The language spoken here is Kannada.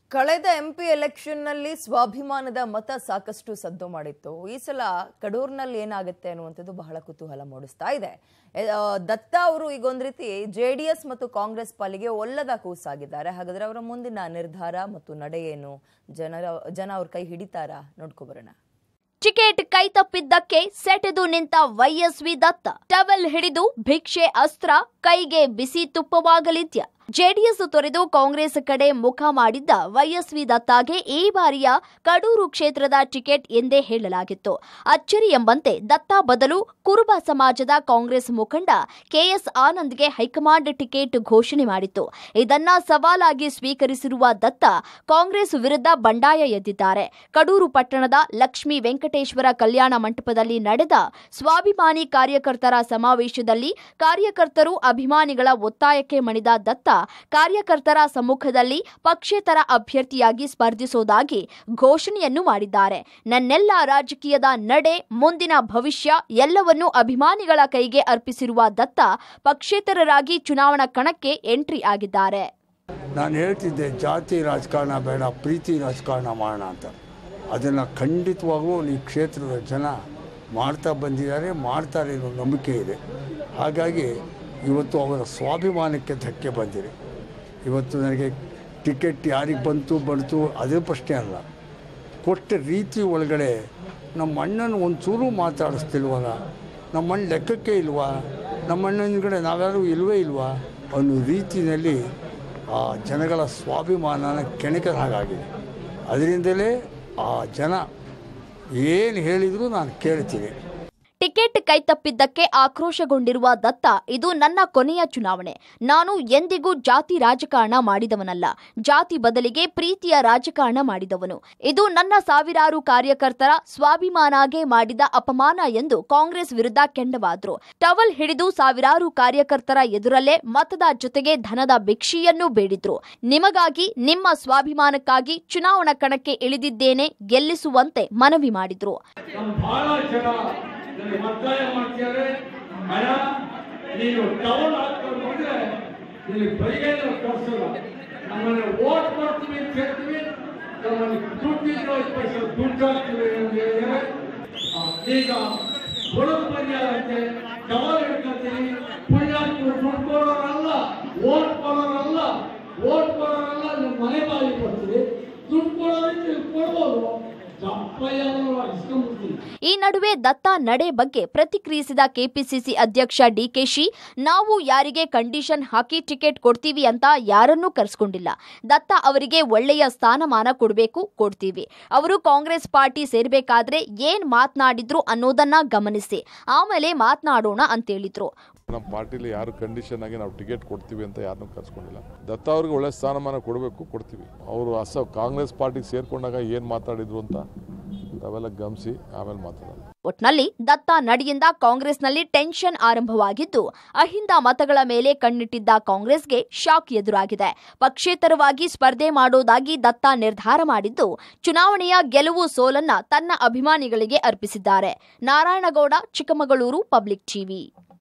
ಕಳೆದ ಎಂ ಪಿ ಎಲೆಕ್ಷನ್ನಲ್ಲಿ ಸ್ವಾಭಿಮಾನದ ಮತ ಸಾಕಷ್ಟು ಸದ್ದು ಮಾಡಿತ್ತು ಈ ಸಲ ಕಡೂರ್ನಲ್ಲಿ ಏನಾಗುತ್ತೆ ಅನ್ನುವಂಥದ್ದು ಬಹಳ ಕುತೂಹಲ ಮೂಡಿಸ್ತಾ ಇದೆ ಎ- ಆ, ದತ್ತ ಅವರು ಈಗ ಒಂದ್ ರೀತಿ ಜೆ ಡಿ ಎಸ್ ಮತ್ತು ಕಾಂಗ್ರೆಸ್ ಪಾಲಿಗೆ ಒಲ್ಲದ ಕೂಸಾಗಿದ್ದಾರೆ ಹಾಗಾದ್ರೆ ಅವರ ಮುಂದಿನ ನಿರ್ಧಾರ ಮತ್ತು ನಡೆ ಏನು ಜನರ ಜನ ಅವ್ರ ಕೈ ಹಿಡಿತಾರಾ ನೋಡ್ಕೊಬರೋಣ ಟಿಕೆಟ್ ಕೈತಪ್ಪಿದ್ದಕ್ಕೆ ಸೆಟೆದು ನಿಂತ ವೈಎಸ್ವಿ ದತ್ತ ಟವೆಲ್ ಹಿಡಿದು ಭಿಕ್ಷೆ ಅಸ್ತ್ರ ಕೈಗೆ ಬಿಸಿ ತುಪ್ಪವಾಗಲಿದ್ಯ ಜೆಡಿಎಸ್ ತೊರೆದು ಕಾಂಗ್ರೆಸ್ ಕಡೆ ಮುಖ ಮಾಡಿದ್ದ ವೈಎಸ್ವಿ ದತ್ತಾಗೆ ಈ ಬಾರಿಯ ಕಡೂರು ಕ್ಷೇತ್ರದ ಟಿಕೆಟ್ ಎಂದೇ ಹೇಳಲಾಗಿತ್ತು ಅಚ್ಚರಿ ಎಂಬಂತೆ ದತ್ತಾ ಬದಲು ಕುರುಬ ಸಮಾಜದ ಕಾಂಗ್ರೆಸ್ ಮುಖಂಡ ಕೆಎಸ್ ಆನಂದ್ಗೆ ಹೈಕಮಾಂಡ್ ಟಿಕೆಟ್ ಘೋಷಣೆ ಮಾಡಿತ್ತು ಇದನ್ನ ಸವಾಲಾಗಿ ಸ್ವೀಕರಿಸಿರುವ ದತ್ತ ಕಾಂಗ್ರೆಸ್ ವಿರುದ್ಧ ಬಂಡಾಯ ಎದ್ದಿದ್ದಾರೆ ಕಡೂರು ಪಟ್ಟಣದ ಲಕ್ಷ್ಮೀ ವೆಂಕಟೇಶ್ವರ ಕಲ್ಯಾಣ ಮಂಟಪದಲ್ಲಿ ನಡೆದ ಸ್ವಾಭಿಮಾನಿ ಕಾರ್ಯಕರ್ತರ ಸಮಾವೇಶದಲ್ಲಿ ಕಾರ್ಯಕರ್ತರು ಅಭಿಮಾನಿಗಳ ಒತ್ತಾಯಕ್ಕೆ ಮಣಿದ ದತ್ತ ಕಾರ್ಯಕರ್ತರ ಸಮ್ಮುಖದಲ್ಲಿ ಪಕ್ಷೇತರ ಅಭ್ಯರ್ಥಿಯಾಗಿ ಸ್ಪರ್ಧಿಸುವುದಾಗಿ ಘೋಷಣೆಯನ್ನು ಮಾಡಿದ್ದಾರೆ ನನ್ನೆಲ್ಲ ರಾಜಕೀಯದ ನಡೆ ಮುಂದಿನ ಭವಿಷ್ಯ ಎಲ್ಲವನ್ನೂ ಅಭಿಮಾನಿಗಳ ಕೈಗೆ ಅರ್ಪಿಸಿರುವ ದತ್ತ ಪಕ್ಷೇತರರಾಗಿ ಚುನಾವಣಾ ಕಣಕ್ಕೆ ಎಂಟ್ರಿ ಆಗಿದ್ದಾರೆ ನಾನು ಹೇಳ್ತಿದ್ದೆ ಜಾತಿ ರಾಜಕಾರಣ ಬೇಡ ಪ್ರೀತಿ ರಾಜಕಾರಣ ಮಾಡೋಣ ಅಂತ ಅದನ್ನು ಖಂಡಿತವಾಗೂ ಈ ಕ್ಷೇತ್ರದ ಜನ ಮಾಡ್ತಾ ಬಂದಿದ್ದಾರೆ ಮಾಡ್ತಾರೆ ಅನ್ನೋ ನಂಬಿಕೆ ಇದೆ ಹಾಗಾಗಿ ಇವತ್ತು ಅವರ ಸ್ವಾಭಿಮಾನಕ್ಕೆ ಧಕ್ಕೆ ಬಂದಿದೆ ಇವತ್ತು ನನಗೆ ಟಿಕೆಟ್ ಯಾರಿಗೆ ಬಂತು ಬಂತು ಅದೇ ಪ್ರಶ್ನೆ ಅಲ್ಲ ಕೊಟ್ಟ ರೀತಿ ಒಳಗಡೆ ನಮ್ಮ ಅಣ್ಣನ ಒಂಚೂರು ಮಾತಾಡಿಸ್ತಿಲ್ವಲ್ಲ ನಮ್ಮ ಅಣ್ಣ ಲೆಕ್ಕಕ್ಕೆ ಇಲ್ವಾ ನಮ್ಮ ಅಣ್ಣನ ಕಡೆ ನಾವ್ಯಾರು ಇಲ್ವೇ ಇಲ್ವಾ ಅನ್ನೋ ರೀತಿಯಲ್ಲಿ ಆ ಜನಗಳ ಸ್ವಾಭಿಮಾನನ ಕೆಣಕದ ಹಾಗಾಗಿದೆ ಅದರಿಂದಲೇ ಆ ಜನ ಏನು ಹೇಳಿದರೂ ನಾನು ಕೇಳ್ತೀನಿ ಟಿಕೆಟ್ ಕೈತಪ್ಪಿದ್ದಕ್ಕೆ ಆಕ್ರೋಶಗೊಂಡಿರುವ ದತ್ತ ಇದು ನನ್ನ ಕೊನೆಯ ಚುನಾವಣೆ ನಾನು ಎಂದಿಗೂ ಜಾತಿ ರಾಜಕಾರಣ ಮಾಡಿದವನಲ್ಲ ಜಾತಿ ಬದಲಿಗೆ ಪ್ರೀತಿಯ ರಾಜಕಾರಣ ಮಾಡಿದವನು ಇದು ನನ್ನ ಸಾವಿರಾರು ಕಾರ್ಯಕರ್ತರ ಸ್ವಾಭಿಮಾನಾಗೆ ಮಾಡಿದ ಅಪಮಾನ ಎಂದು ಕಾಂಗ್ರೆಸ್ ವಿರುದ್ಧ ಕೆಂಡವಾದ್ರು ಟವಲ್ ಹಿಡಿದು ಸಾವಿರಾರು ಕಾರ್ಯಕರ್ತರ ಎದುರಲ್ಲೇ ಮತದ ಜೊತೆಗೆ ಧನದ ಭಿಕ್ಷೆಯನ್ನು ಬೇಡಿದ್ರು ನಿಮಗಾಗಿ ನಿಮ್ಮ ಸ್ವಾಭಿಮಾನಕ್ಕಾಗಿ ಚುನಾವಣಾ ಕಣಕ್ಕೆ ಇಳಿದಿದ್ದೇನೆ ಗೆಲ್ಲಿಸುವಂತೆ ಮನವಿ ಮಾಡಿದ್ರು ನಮ್ಮ ಬಹಳ ಜನ ನನಗೆ ಒತ್ತಾಯ ಮಾಡ್ತಿದ್ದಾರೆ ಅಣ್ಣ ನೀನು ಟವಲ್ ಹಾಕೊಂಡು ಬಂದ್ರೆ ನಿನಗೆ ಬರಿಗೆ ಕಳ್ಸಲ್ಲ ನಮ್ಮನ್ನ ಓಟ್ ಮಾಡ್ತೀವಿ ಅಂತ ಹೇಳ್ತೀವಿ ನಮ್ಮಲ್ಲಿ ದುಡ್ಡಿದ್ರೆ ಐದು ಪೈಸೆ ದುಡ್ಡು ಹಾಕ್ತೀವಿ ಅಂತ ಹೇಳಿದರೆ ಆ, ಈಗ ಬಡವರು ಬಂದಿಯಾರಂತೆ ಟವಲ್ ಹಿಡ್ಕೊತೀವಿ ಪುಣ್ಯಾತ್ಮರು ದುಡ್ಡು ಕೊಡೋರಲ್ಲ ಓಟ್ ಕೊಡೋರಲ್ಲ ಓಟ್ ಕೊಡೋರಲ್ಲ ನಿಮ್ಮ ಮನೆ ಬಾಯಿ ಕೊಡ್ತೀವಿ ದುಡ್ಡು ಕೊಡೋರಿಗೆ ನೀವು ಕೊಡ್ಬೋದು ದಪ್ಪಯ್ಯ ಇಸ್ಕೊಂಡ್ಬಿಡ್ತೀವಿ ಈ ನಡುವೆ ದತ್ತ ನಡೆ ಬಗ್ಗೆ ಪ್ರತಿಕ್ರಿಯಿಸಿದ ಕೆಪಿಸಿಸಿ ಅಧ್ಯಕ್ಷ ಡಿಕೆಶಿ ನಾವು ಯಾರಿಗೆ ಕಂಡೀಷನ್ ಹಾಕಿ ಟಿಕೆಟ್ ಕೊಡ್ತೀವಿ ಅಂತ ಯಾರನ್ನೂ ಕರೆಸ್ಕೊಂಡಿಲ್ಲ ದತ್ತ ಅವರಿಗೆ ಒಳ್ಳೆಯ ಸ್ಥಾನಮಾನ ಕೊಡಬೇಕು ಕೊಡ್ತೀವಿ ಅವರು ಕಾಂಗ್ರೆಸ್ ಪಾರ್ಟಿ ಸೇರ್ಬೇಕಾದ್ರೆ ಏನ್ ಮಾತನಾಡಿದ್ರು ಅನ್ನೋದನ್ನ ಗಮನಿಸಿ ಆಮೇಲೆ ಮಾತನಾಡೋಣ ಅಂತೇಳಿದ್ರು ನಮ್ಮ ಪಾರ್ಟಿಲಿ ಯಾರು ಕಂಡೀಷನ್ ಆಗಿ ನಾವು ಟಿಕೆಟ್ ಕೊಡ್ತೀವಿ ಅಂತ ಯಾರನ್ನೂ ಕರ್ಸ್ಕೊಂಡಿಲ್ಲ ದತ್ತ ಅವ್ರಿಗೆ ಒಳ್ಳೆ ಸ್ಥಾನಮಾನ ಕೊಡಬೇಕು ಕೊಡ್ತೀವಿ ಅವರು ಅಸ ಕಾಂಗ್ರೆಸ್ ಪಾರ್ಟಿಗೆ ಸೇರ್ಕೊಂಡಾಗ ಏನು ಮಾತಾಡಿದ್ರು ಅಂತ ಅವೆಲ್ಲ ಗಮನಿಸಿ ಆಮೇಲೆ ಮಾತಾಡೋಣ ಒಟ್ನಲ್ಲಿ ದತ್ತ ನಡೆಯಿಂದ ಕಾಂಗ್ರೆಸ್ನಲ್ಲಿ ಟೆನ್ಷನ್ ಆರಂಭವಾಗಿದ್ದು ಅಹಿಂದ ಮತಗಳ ಮೇಲೆ ಕಣ್ಣಿಟ್ಟಿದ್ದ ಕಾಂಗ್ರೆಸ್ಗೆ ಶಾಕ್ ಎದುರಾಗಿದೆ ಪಕ್ಷೇತರವಾಗಿ ಸ್ಪರ್ಧೆ ಮಾಡೋದಾಗಿ ದತ್ತ ನಿರ್ಧಾರ ಮಾಡಿದ್ದು ಚುನಾವಣೆಯ ಗೆಲುವು ಸೋಲನ್ನ ತನ್ನ ಅಭಿಮಾನಿಗಳಿಗೆ ಅರ್ಪಿಸಿದ್ದಾರೆ ನಾರಾಯಣಗೌಡ ಚಿಕ್ಕಮಗಳೂರು ಪಬ್ಲಿಕ್ ಟಿವಿ